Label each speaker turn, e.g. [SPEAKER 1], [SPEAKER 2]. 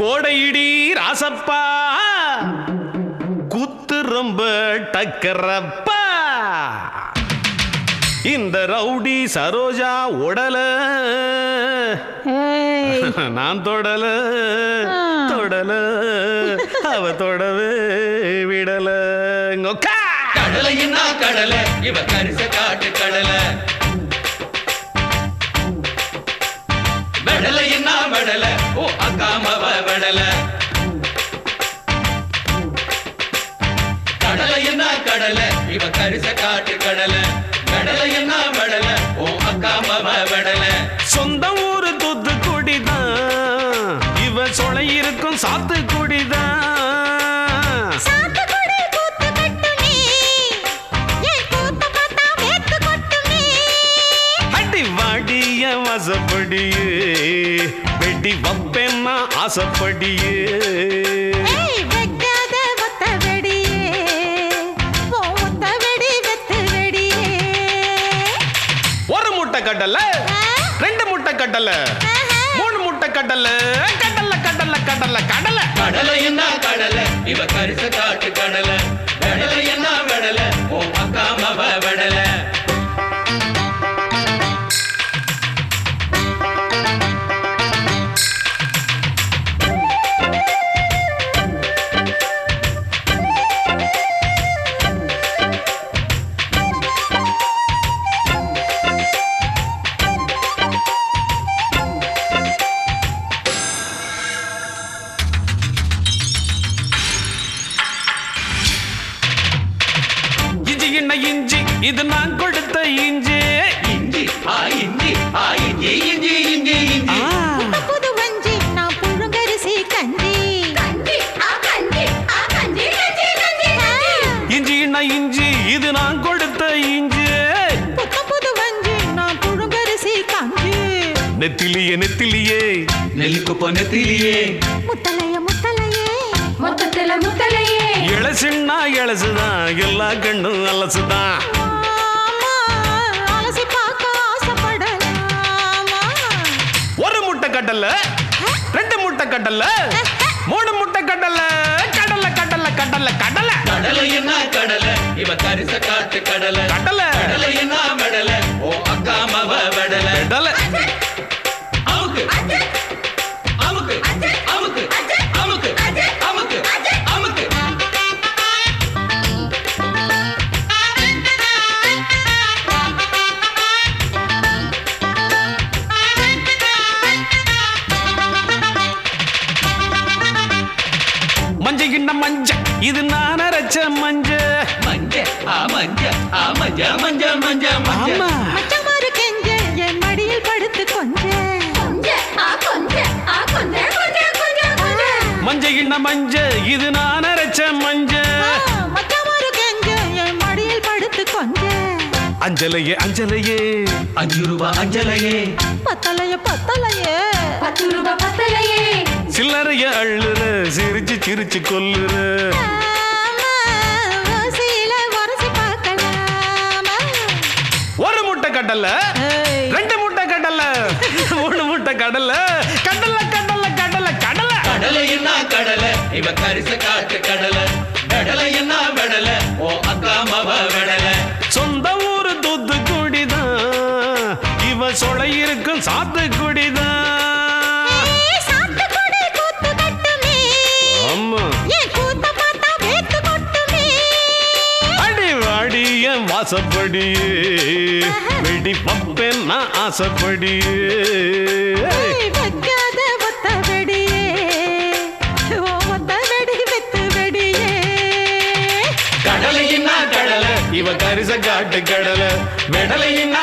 [SPEAKER 1] கோடையிடி ராசப்பா குத்து ரொம்ப டக்கரப்பா இந்த ரவுடி சரோஜா உடல
[SPEAKER 2] ஏய்,
[SPEAKER 1] நான் தொடல
[SPEAKER 2] ஆ.
[SPEAKER 1] தொடல அவ தொடவே விடல ngொக்கா.
[SPEAKER 3] கடலையின்னா கடலை இவ கரிச காட்டு கடலை வெடலையின்னா வெடலை ஓ அக்காமவ வெடலை கடலையின்னா கடலை இவ கரிச காட்டு கடலை வெடலையின்னா வெடலை ஓ அக்காமவ வெடலை
[SPEAKER 1] சொந்த ஊரு தூத்துக்குடி தான் இவ சொலை இருக்கும் சாத்துக்குடி தான்
[SPEAKER 2] சாத்துக்குடி கூத்து கட்டுமே, என் கூத்த பார்த்தா வேர்த்து கொட்டுமே.
[SPEAKER 1] அடி வாடிய வசப்படியே வெடி வப்பேன்னா ஆசப்படியே
[SPEAKER 2] ஏய், வெக்காத ஒத்த வெடியே, உன் ஒத்த வெடி வெத்து வெடியே.
[SPEAKER 1] ஒரு முட்டை கடல
[SPEAKER 2] ஆ?
[SPEAKER 1] ரெண்டு முட்டை கடல
[SPEAKER 2] ஆஹா.
[SPEAKER 1] மூணு முட்டை கடல கடல கடல கடல கடல
[SPEAKER 3] கடலையின்னா கடலை இவ கரிச காட்டு கடலை வெடலையின்னா வெடலை ஓ அக்காமவ வெடலை
[SPEAKER 1] இஞ்சி என்ன இஞ்சி இது நான் கொடுத்த இஞ்சி
[SPEAKER 3] இஞ்சி ஆ இஞ்சி ஆ இஞ்சி இஞ்சி இஞ்சி இஞ்சி
[SPEAKER 2] புத்த புது வஞ்சி, நான் புழுங்கரிசி கஞ்சி.
[SPEAKER 1] இஞ்சி என்ன இஞ்சி இது நான் கொடுத்த இஞ்சி
[SPEAKER 2] புத்த புது வஞ்சி, நான் புழுங்கரிசி கஞ்சி.
[SPEAKER 1] நெத்திலியே நெத்திலியே
[SPEAKER 3] நெல்லிக்கு பொன்னத்திலேயே
[SPEAKER 2] முத்தலைய முத்தலையே
[SPEAKER 4] மொத்தத்துல முத்தலையே
[SPEAKER 1] இளசுன்னா இளசுதான் எல்லா கண்ணும் அலசுதான்
[SPEAKER 2] மாமா, அலசி பார்க்க ஆசைப்படலாமா?
[SPEAKER 1] ஒரு முட்டை கடல ரெண்டு முட்டை கடல மூணு முட்டை கடல கடல கடல கடல கடல
[SPEAKER 3] கடலையின்னா கடலை இவ கரிச காட்டு கடலை
[SPEAKER 1] கடல
[SPEAKER 3] கடலையின்னா வெடலை ஓ அக்காமவ வெடலை
[SPEAKER 1] கடல
[SPEAKER 3] அமுக்கு அமுக்கு அமுக்கு அமுக்கு அமுக்கு அமுக்கு
[SPEAKER 1] மஞ்ச கிண்ண மஞ்ச இது நான் அரைச்ச மஞ்ச
[SPEAKER 3] மஞ்ச ஆ மஞ்ச ஆ மஞ்ச மஞ்ச மஞ்ச மஞ்ச
[SPEAKER 1] ஆமா
[SPEAKER 2] மச்சமாரு கெஞ்ச, என் மடியில் படுத்து கொஞ்ச.
[SPEAKER 4] கொஞ்ச ஆ கொஞ்ச ஆ கொஞ்ச கொஞ்ச கொஞ்ச கொஞ்ச
[SPEAKER 1] மஞ்ச கிண்ண மஞ்ச இது நான் அரைச்ச மஞ்ச
[SPEAKER 2] ஆ, மச்சமாரு கெஞ்ச, என் மடியில் படுத்து கொஞ்ச.
[SPEAKER 1] அஞ்சலையே அஞ்சலையே
[SPEAKER 3] அஞ்சு ரூபா அஞ்சலையே
[SPEAKER 2] பத்தலைய பத்தலையே
[SPEAKER 4] பத்து ரூபாய் பத்தலையே
[SPEAKER 1] சில்லறைய அள்ளுற சிரிச்சு சிரிச்சு கொல்லுற
[SPEAKER 2] ஆமா, ஓசியில உரசி பார்க்கலாமா?
[SPEAKER 1] ஒரு முட்டை கடல
[SPEAKER 2] ஏய்,
[SPEAKER 1] ரெண்டு முட்டை கடல மூணு முட்டை கடல கடல கடல கடல கடல
[SPEAKER 3] கடலையின்னா கடலை இவ கரிச காட்டு கடலை வெடலையின்னா வெடலை ஓ அக்காமவ வெடலை
[SPEAKER 1] சொந்த ஊரு தூத்துக்குடிதான் இவ சொலை இருக்கும் சாத்துக்குடிதான்
[SPEAKER 2] ஏய், சாத்துக்குடி கூத்து கட்டுமே.
[SPEAKER 1] ஆமா
[SPEAKER 2] என் கூத்த பார்த்தா வேர்த்து கொட்டுமே.
[SPEAKER 1] அடி வாடிய வாசப்படியே வெடி பப்பேன் நான் ஆசைப்படியே
[SPEAKER 2] ஏய், வைக்காத ஒத்த வெடியே, ஓ ஒத்த வெடி வெத்து வெடியே.
[SPEAKER 3] கடலையின்னா கடலை
[SPEAKER 1] இவ கரிச காட்டு கடலை
[SPEAKER 3] வெடலையின்னா